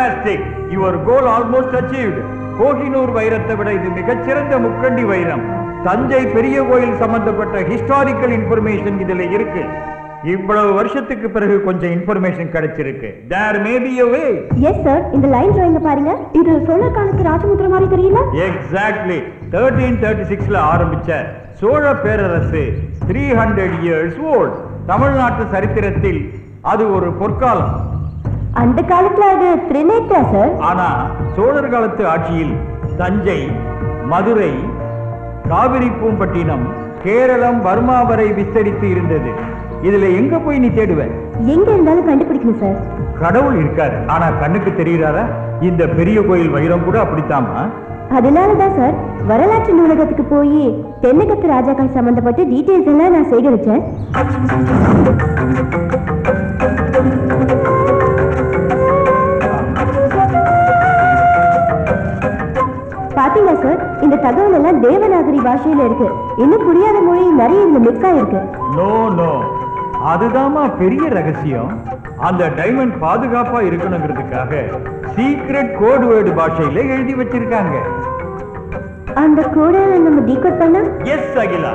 Fantastic your goal almost achieved Kohinoor வைரத்தை விட இது மிகச்சிறந்த முக்கண்டி வைரம் தஞ்சை பெரிய கோயில் சம்பந்தப்பட்ட ஹிஸ்டாரிக்கல் இன்ஃபர்மேஷன் இதுல இருக்கு இவ்வளவு வருஷத்துக்கு பிறகு கொஞ்சம் இன்ஃபர்மேஷன் கிடைச்சிருக்கு there may be a way yes sir இந்த லைன் டிராயிங்க பாருங்க இது சோழ காலத்து ராஜமுத்திர மாதிரி தெரியல எக்ஸாக்ட்லி தேர்ட்டீன் தேர்ட்டி சிக்ஸ்ல ஆரம்பிச்ச சோழ பேரரசு த்ரீ ஹண்ட்ரட் இயர்ஸ் ஓல்ட் தமிழ்நாட்டு சரித்திரத்தில் அது ஒரு பொற்காலம் அந்த காலத்துல அது திரிநேத்ரா சார் ஆனா சோழர் காலத்து ஆட்சியில் தஞ்சை மதுரை காவிரி பூம்பட்டினம் கேரளம் பர்மா வரை விஸ்தரித்து இருந்தது இதுல எங்க போய் நீ தேடுவ எங்க இருந்தாலும் கண்டுபிடிக்கணும் சார் கடவுள் இருக்காரு ஆனா கண்ணுக்கு தெரியுறாரா இந்த பெரிய கோயில் வைரம் கூட அப்படித்தாமா அதனாலதான் சார் வரலாற்று நூலகத்துக்கு போய் தென்னகத்து ராஜாக்கள் சம்பந்தப்பட்ட டீடைல்ஸ் எல்லாம் நான் சேகரிச்சேன் பாத்தீங்களா சார் இந்த தகவல் எல்லாம் தேவநாகரி பாஷையில இருக்கு இன்னும் புரியாத மொழி நிறைய இதுல மிக்ஸ் ஆயிருக்கு நோ நோ அதுதாம்மா பெரிய ரகசியம் அந்த டைமண்ட் பாதுகாப்பா இருக்கணுங்கிறதுக்காக சீக்ரெட் கோட் வேர்டு பாஷையில எழுதி வச்சிருக்காங்க அந்த கோடை நம்ம டீகோட் பண்ணா எஸ் அகிலா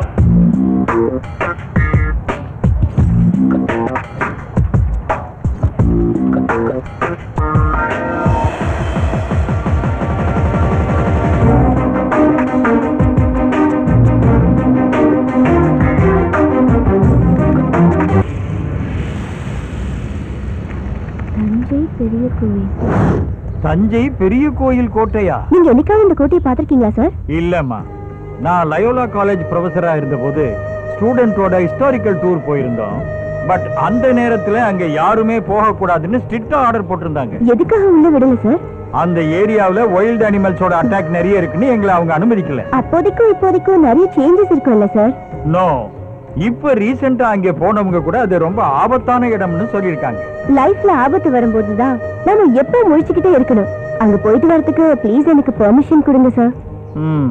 தஞ்சை பெரிய கோயில் தஞ்சை பெரிய கோயில் கோட்டையா நீங்க என்னைக்காவது இந்த கோட்டையை பார்த்திருக்கீங்களா சார் இல்லம்மா நான் லயோலா காலேஜ் ப்ரொஃபஸரா இருந்தபோது ஸ்டூடெண்டோட ஹிஸ்டாரிக்கல் டூர் போயிருந்தோம் பட் அந்த நேரத்துல அங்க யாருமே போகக்கூடாதுன்னு ஸ்ட்ரிக்டா ஆர்டர் போட்டிருந்தாங்க எதுக்காக உள்ள விடல சார் அந்த ஏரியாவுல வைல்ட் அனிமல்ஸோட அட்டாக் நிறைய இருக்குன்னு எங்களை அவங்க அனுமதிக்கல அப்போதைக்கும் இப்போதைக்கும் நிறைய சேஞ்சஸ் இருக்கும்ல சார் நோ இப்ப ரீசெண்டா அங்க போனவங்க கூட அது ரொம்ப ஆபத்தான இடம்னு சொல்லியிருக்காங்க லைஃப்ல ஆபத்து வரும்போதுதான் நாம எப்போ முழிச்சுக்கிட்டே இருக்கணும் அங்க போயிட்டு வரதுக்கு ப்ளீஸ் எனக்கு பெர்மிஷன் கொடுங்க சார் ம்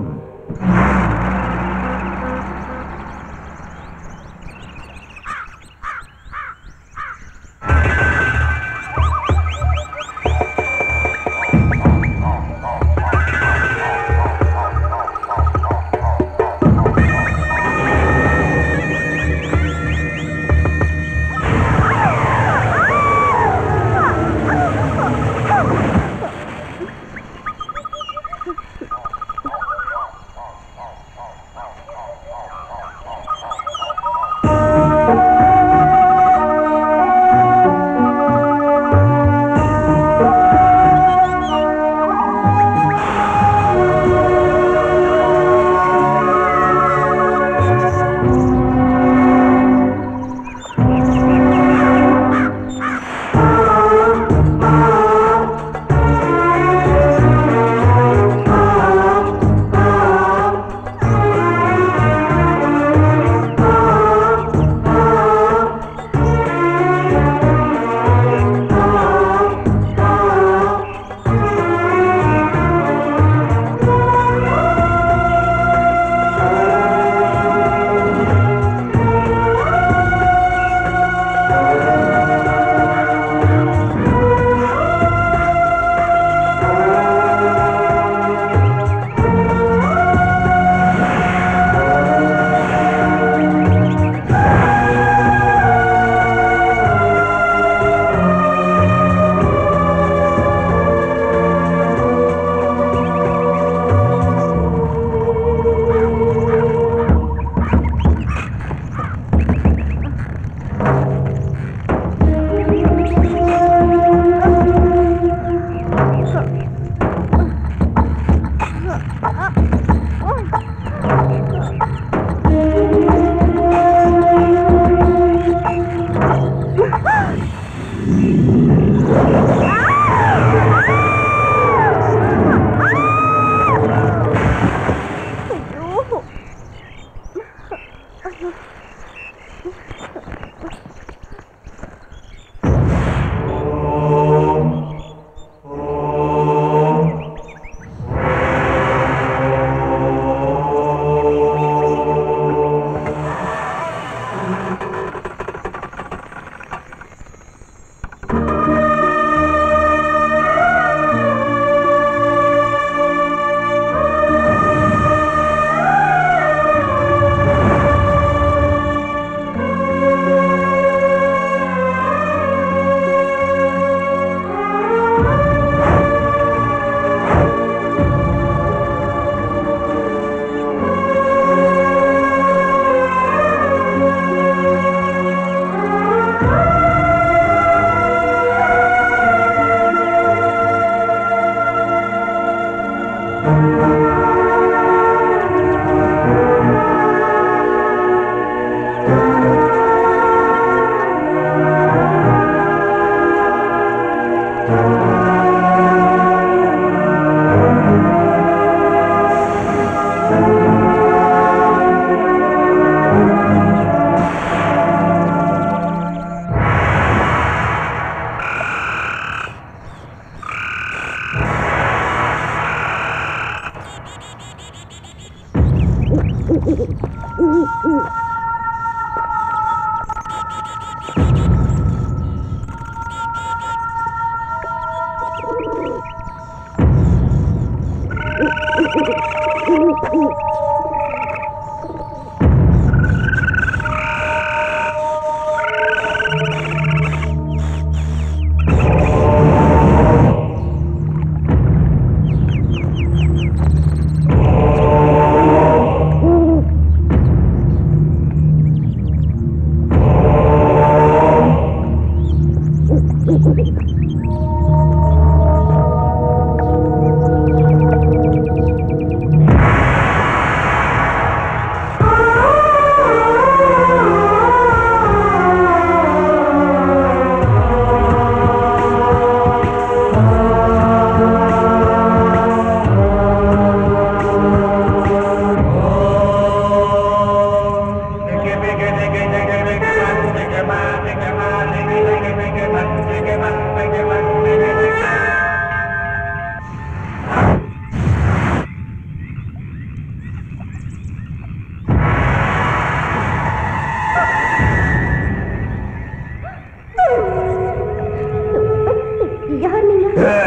யார் நீங்க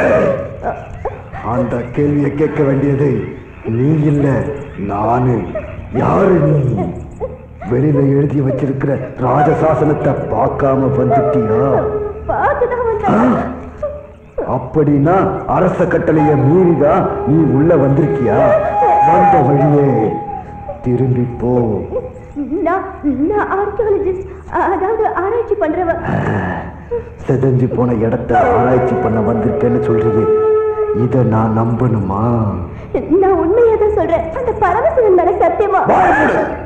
அந்த கேள்வியை கேட்க வேண்டியது நீ இல்ல நானு யாரு நீ வெளியில எழுதி வச்சிருக்கிற ராஜசாசனத்தை பார்க்காம வந்துட்டியா பார்த்துதான் வந்தேன் அப்படின்னா அரச கட்டளைய மீறிதான் நீ உள்ள வந்திருக்கியா வந்த வழியே திரும்பி போ நான் நான் ஆர்கியாலஜிஸ்ட் அதாவது ஆராய்ச்சி பண்றவ செதஞ்சு போன இடத்த ஆராய்ச்சி பண்ண வந்திருக்கேன்னு சொல்றியே இத நான் நம்பணுமா நான் உண்மையா தான் சொல்றேன் அந்த பரமசிவன் மேல சத்தியமா வாய் மூடு.